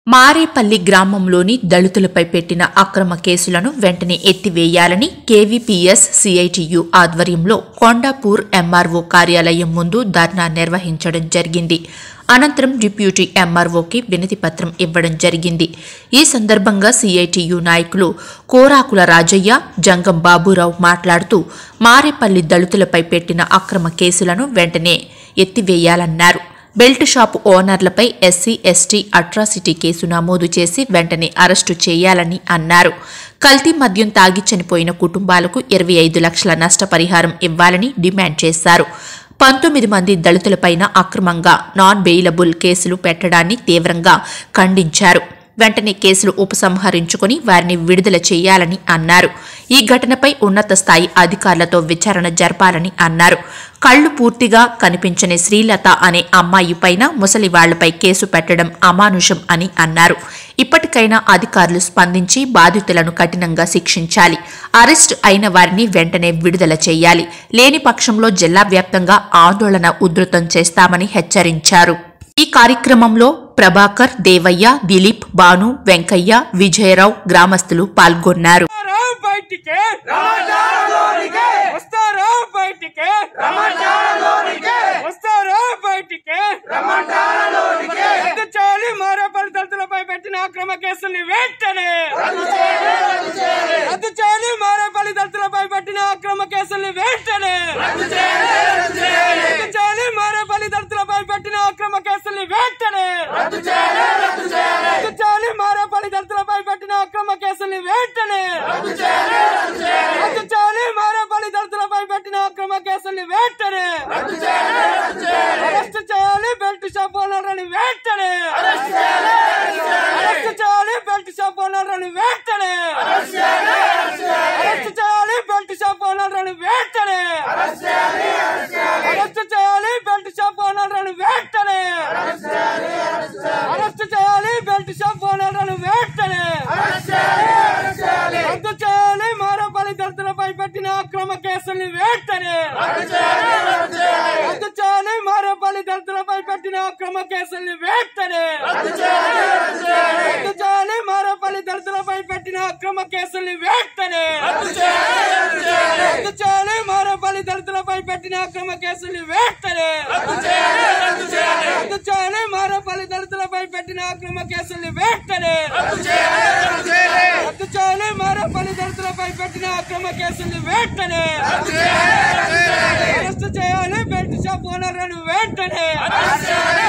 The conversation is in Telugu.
మారేపల్లి గ్రామంలోని దళితులపై పెట్టిన అక్రమ కేసులను వెంటనే ఎత్తివేయాలని కేవీపీఎస్ సిఐటియు ఆధ్వర్యంలో కొండాపూర్ ఎంఆర్ఓ కార్యాలయం ముందు ధర్నా నిర్వహించడం జరిగింది అనంతరం డిప్యూటీ ఎంఆర్ఓకి వినతి పత్రం ఇవ్వడం జరిగింది ఈ సందర్భంగా సిఐటియు నాయకులు కోరాకుల రాజయ్య జంగం బాబురావు మాట్లాడుతూ మారేపల్లి దళితులపై పెట్టిన అక్రమ కేసులను వెంటనే ఎత్తివేయాలన్నారు బెల్ట్ షాప్ ఓనర్లపై ఎస్సీ ఎస్టీ అట్రాసిటీ కేసు నమోదు చేసి వెంటనే అరెస్టు చేయాలని అన్నారు కల్తీ మద్యం తాగి చనిపోయిన కుటుంబాలకు ఇరవై ఐదు లక్షల నష్టపరిహారం ఇవ్వాలని డిమాండ్ చేశారు పంతొమ్మిది మంది దళితులపైన అక్రమంగా నాన్ బెయిలబుల్ కేసులు పెట్టడాన్ని తీవ్రంగా ఖండించారు వెంటనే కేసులు ఉపసంహరించుకుని వారిని విడుదల చేయాలని అన్నారు ఈ ఘటనపై ఉన్నత స్థాయి అధికారులతో విచారణ జరపాలని అన్నారు కళ్లు పూర్తిగా కనిపించని శ్రీలత అనే అమ్మాయి పైన ముసలి వాళ్లపై కేసు పెట్టడం అమానుషం అని అన్నారు ఇప్పటికైనా అధికారులు స్పందించి బాధితులను కఠినంగా శిక్షించాలి అరెస్ట్ అయిన వారిని వెంటనే విడుదల చేయాలి లేని పక్షంలో జిల్లా వ్యాప్తంగా ఆందోళన ఉధృతం చేస్తామని హెచ్చరించారు ఈ కార్యక్రమంలో ప్రభాకర్ దేవయ్య దిలీప్ భాను వెంకయ్య విజయరావు గ్రామస్తులు పాల్గొన్నారు వస్తారా బయటికి వస్తారా బయటికి వస్తారా బయటికి రద్దు చేయాలి మారేపల్లి దళితులపై పెట్టిన అక్రమ కేసుల్ని వెంటనే రద్దు చేయాలి మారేపల్లి దళితులపై పెట్టిన అక్రమ కేసుల్ని వెంటనే రద్దు చేయాలి మారేపల్లి దళితులపై పెట్టిన అక్రమ కేసుల్ని వెంటనే రద్దు చేయాలి మారేపల్లి దళితులపై పెట్టిన అక్రమ కేసుల్ని వెంటనే రద్దు చేయాలి మారేపల్లి దళితులపై పెట్టిన అక్రమ కేసుల్ని వెంటనే అరెస్ట్ చేయాలి బెల్ట్ షాప్ ఓనర్లని వెంటనే అరెస్ట్ చేయాలి బెల్ట్ షాప్ ఓనర్లని వెంటనే అరెస్ట్ చేయాలి బెల్ట్ షాప్ ఓనర్లని వెంటనే అరెస్ట్ చేయాలి బెల్ట్ షాప్ ఓనర్లను వెంటనే అరెస్ట్ చేయాలి బెల్ట్ షాప్ ఓనర్లను వెంటనే రద్దు చేయాలి మారపల్లి దళితులపై పెట్టిన అక్రమ కేసుల్ని వెంటనే రద్దు చేయాలి మారపల్లి దళితులపై పెట్టిన అక్రమ కేసుల్ని వెంటనే రద్దు చేయాలి మారపల్లి దళితులపై పెట్టిన అక్రమ కేసుల్ని వెంటనే రద్దు చేయాలి మారపల్లి దళితులపై పెట్టిన అక్రమ కేసుల్ని వెంటనే రద్దు చేయాలి మారపల్లి దళితులపై పెట్టిన అక్రమ కేసుల్ని వెంటనే రద్దు చేయాలి మారపల్లి దళితులపై పెట్టిన అక్రమ కేసుల్ని వెంటనే అరెస్ట్ చేయాలి బెల్ట్ షాప్ ఓనర్లను వెంటనే